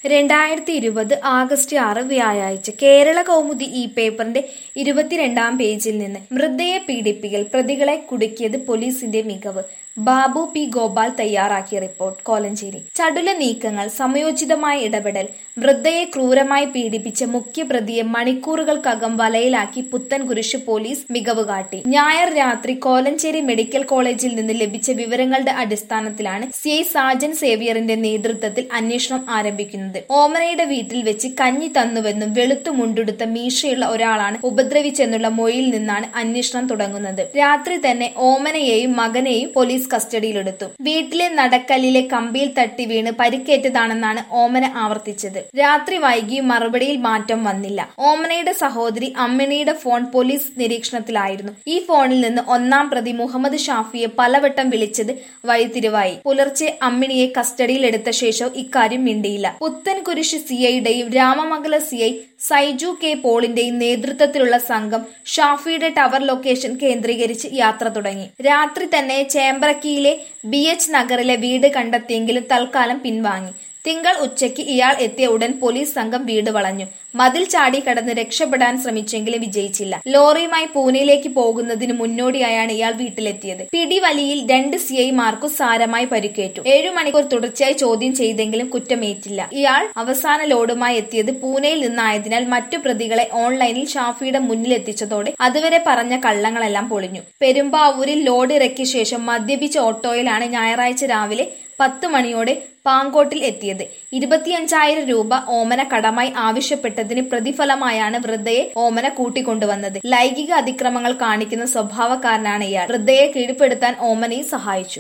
രണ്ടായിരത്തി ഇരുപത് ആഗസ്റ്റ് ആറ് വ്യാഴാഴ്ച കേരള കൗമുദി ഈ പേപ്പറിന്റെ ഇരുപത്തിരണ്ടാം പേജിൽ നിന്ന് മൃതയെ പീഡിപ്പിക്കൽ പ്രതികളെ കുടുക്കിയത് പോലീസിന്റെ മികവ് ബാബു പി ഗോപാൽ തയ്യാറാക്കിയ റിപ്പോർട്ട് കോലഞ്ചേരി ചടുല നീക്കങ്ങൾ സമയോചിതമായ ഇടപെടൽ വൃദ്ധയെ ക്രൂരമായി പീഡിപ്പിച്ച മുഖ്യപ്രതിയെ മണിക്കൂറുകൾക്കകം വലയിലാക്കി പുത്തൻകുരിശ് പോലീസ് മികവ് കാട്ടി ഞായർ രാത്രി കോലഞ്ചേരി മെഡിക്കൽ കോളേജിൽ നിന്ന് ലഭിച്ച വിവരങ്ങളുടെ അടിസ്ഥാനത്തിലാണ് സി ഐ സാജൻ സേവിയറിന്റെ നേതൃത്വത്തിൽ അന്വേഷണം ആരംഭിക്കുന്നത് ഓമനയുടെ വീട്ടിൽ വെച്ച് കഞ്ഞി തന്നുവെന്നും വെളുത്തു മുണ്ടെടുത്ത മീശയുള്ള ഒരാളാണ് ഉപദ്രവിച്ചെന്നുള്ള മൊഴിയിൽ നിന്നാണ് അന്വേഷണം തുടങ്ങുന്നത് രാത്രി തന്നെ ഓമനയെയും മകനെയും പോലീസ് കസ്റ്റഡിയിലെടുത്തു വീട്ടിലെ നടക്കല്ലിലെ കമ്പിയിൽ തട്ടി വീണ് പരിക്കേറ്റതാണെന്നാണ് ഓമന ആവർത്തിച്ചത് രാത്രി വൈകിയും മറുപടിയിൽ മാറ്റം വന്നില്ല ഓമനയുടെ സഹോദരി അമ്മിണിയുടെ ഫോൺ പോലീസ് നിരീക്ഷണത്തിലായിരുന്നു ഈ ഫോണിൽ നിന്ന് ഒന്നാം പ്രതി മുഹമ്മദ് ഷാഫിയെ പലവട്ടം വിളിച്ചത് വഴിത്തിരിവായി പുലർച്ചെ അമ്മിണിയെ കസ്റ്റഡിയിലെടുത്ത ശേഷം ഇക്കാര്യം മിണ്ടിയില്ല പുത്തൻകുരിശ് സിഐയുടെയും രാമമംഗല സിഐ സൈജു കെ പോളിന്റെയും നേതൃത്വത്തിലുള്ള സംഘം ഷാഫിയുടെ ടവർ ലൊക്കേഷൻ കേന്ദ്രീകരിച്ച് യാത്ര തുടങ്ങി രാത്രി തന്നെ ചേമ്പ്രക്കിയിലെ ബി എച്ച് നഗറിലെ വീട് കണ്ടെത്തിയെങ്കിലും തൽക്കാലം പിൻവാങ്ങി തിങ്കൾ ഉച്ചയ്ക്ക് ഇയാൾ എത്തിയ ഉടൻ പോലീസ് സംഘം വീട് വളഞ്ഞു മതിൽ ചാടി കടന്ന് രക്ഷപ്പെടാൻ ശ്രമിച്ചെങ്കിലും വിജയിച്ചില്ല ലോറിയുമായി പൂനെയിലേക്ക് പോകുന്നതിന് മുന്നോടിയായാണ് ഇയാൾ വീട്ടിലെത്തിയത് പിടിവലിയിൽ രണ്ട് സി ഐമാർക്കു സാരമായി പരിക്കേറ്റു ഏഴു മണിക്കൂർ തുടർച്ചയായി ചോദ്യം ചെയ്തെങ്കിലും കുറ്റമേറ്റില്ല ഇയാൾ അവസാന ലോഡുമായി എത്തിയത് പൂനെയിൽ നിന്നായതിനാൽ മറ്റു പ്രതികളെ ഓൺലൈനിൽ ഷാഫിയുടെ മുന്നിൽ എത്തിച്ചതോടെ അതുവരെ പറഞ്ഞ കള്ളങ്ങളെല്ലാം പൊളിഞ്ഞു പെരുമ്പാവൂരിൽ ലോഡ് ഇറക്കിയ ശേഷം മദ്യപിച്ച ഓട്ടോയിലാണ് ഞായറാഴ്ച രാവിലെ പത്ത് മണിയോടെ പാങ്കോട്ടിൽ എത്തിയത് ഇരുപത്തിയഞ്ചായിരം രൂപ ഓമന കടമായി ആവശ്യപ്പെട്ടതിന് പ്രതിഫലമായാണ് വൃദ്ധയെ ഓമന കൂട്ടിക്കൊണ്ടുവന്നത് ലൈംഗിക അതിക്രമങ്ങൾ കാണിക്കുന്ന സ്വഭാവക്കാരനാണ് ഇയാൾ വൃദ്ധയെ കീഴ്പ്പെടുത്താൻ ഓമനയും സഹായിച്ചു